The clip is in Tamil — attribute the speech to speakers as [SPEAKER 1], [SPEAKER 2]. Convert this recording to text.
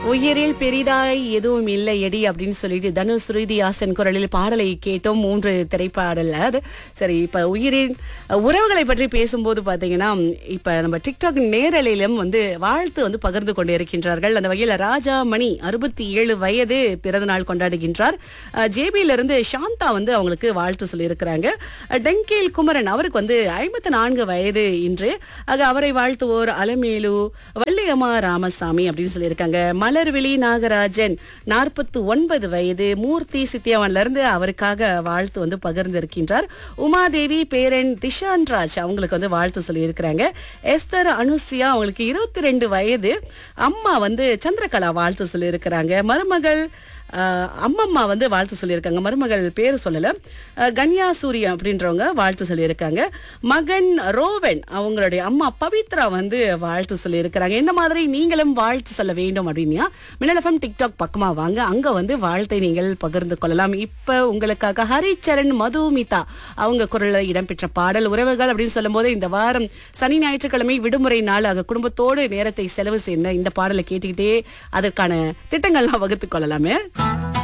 [SPEAKER 1] உயிரில் பெரிதாய் எதுவும் இல்லை எடி அப்படின்னு சொல்லிட்டு தனுஷ் ஸ்ருதிஹாசன் குரலில் பாடலை கேட்டோம் மூன்று திரைப்பாடல்ல அது சரி இப்ப உயிரின் அஹ், உறவுகளை பற்றி பேசும்போது பாத்தீங்கன்னா இப்ப நம்ம டிக்டாக் நேரலையிலும் வந்து வாழ்த்து வந்து பகிர்ந்து கொண்டு இருக்கின்றார்கள் அந்த வகையில் ராஜா மணி அறுபத்தி ஏழு வயது பிறந்த நாள் கொண்டாடுகின்றார் ஜேபியில இருந்து சாந்தா வந்து அவங்களுக்கு வாழ்த்து சொல்லியிருக்கிறாங்க அஹ், டெங்கேல் குமரன் அவருக்கு வந்து ஐம்பத்தி நான்கு வயது இன்று ஆக அவரை வாழ்த்துவோர் அலமேலு வள்ளியம்மா ராமசாமி அப்படின்னு சொல்லியிருக்காங்க மலர்விழி நாகராஜன் நாற்பத்தி ஒன்பது வயது மூர்த்தி சித்தியாவன்ல இருந்து அவருக்காக வாழ்த்து வந்து பகிர்ந்திருக்கின்றார் உமாதேவி பேரன் திஷான் ராஜ் அவங்களுக்கு வந்து வாழ்த்து சொல்லியிருக்கிறாங்க எஸ்தர் அனுசியா அவங்களுக்கு இருபத்தி ரெண்டு வயது அம்மா வந்து சந்திரகலா வாழ்த்து சொல்லியிருக்கிறாங்க மருமகள் ஆஹ், அம்மம்மா வந்து வாழ்த்து சொல்லியிருக்காங்க மருமகள் பேர் சொல்லல ஆஹ், கன்யா சூர்யா அப்படின்றவங்க வாழ்த்து சொல்லியிருக்காங்க மகன் ரோவன் அவங்களுடைய அம்மா பவித்ரா வந்து வாழ்த்து சொல்லியிருக்கிறாங்க இந்த மாதிரி நீங்களும் வாழ்த்து சொல்ல வேண்டும் அப்படின்னா மின்னல் எஃப்எம் டிக்டாக் பக்கமா வாங்க அங்க வந்து வாழ்த்தை நீங்கள் பகிர்ந்து கொள்ளலாம் இப்ப உங்களுக்காக ஹரிச்சரண் மதுமிதா அவங்க குரல்ல இடம்பெற்ற பாடல் உறவுகள் அப்படின்னு சொல்லும்போது இந்த வாரம் சனி ஞாயிற்றுக்கிழமை விடுமுறை நாள் ஆக குடும்பத்தோடு நேரத்தை செலவு செய்ய இந்த பாடலை கேட்டுக்கிட்டே அதற்கான திட்டங்கள்லாம் வகுத்துக் கொள்ளலாமே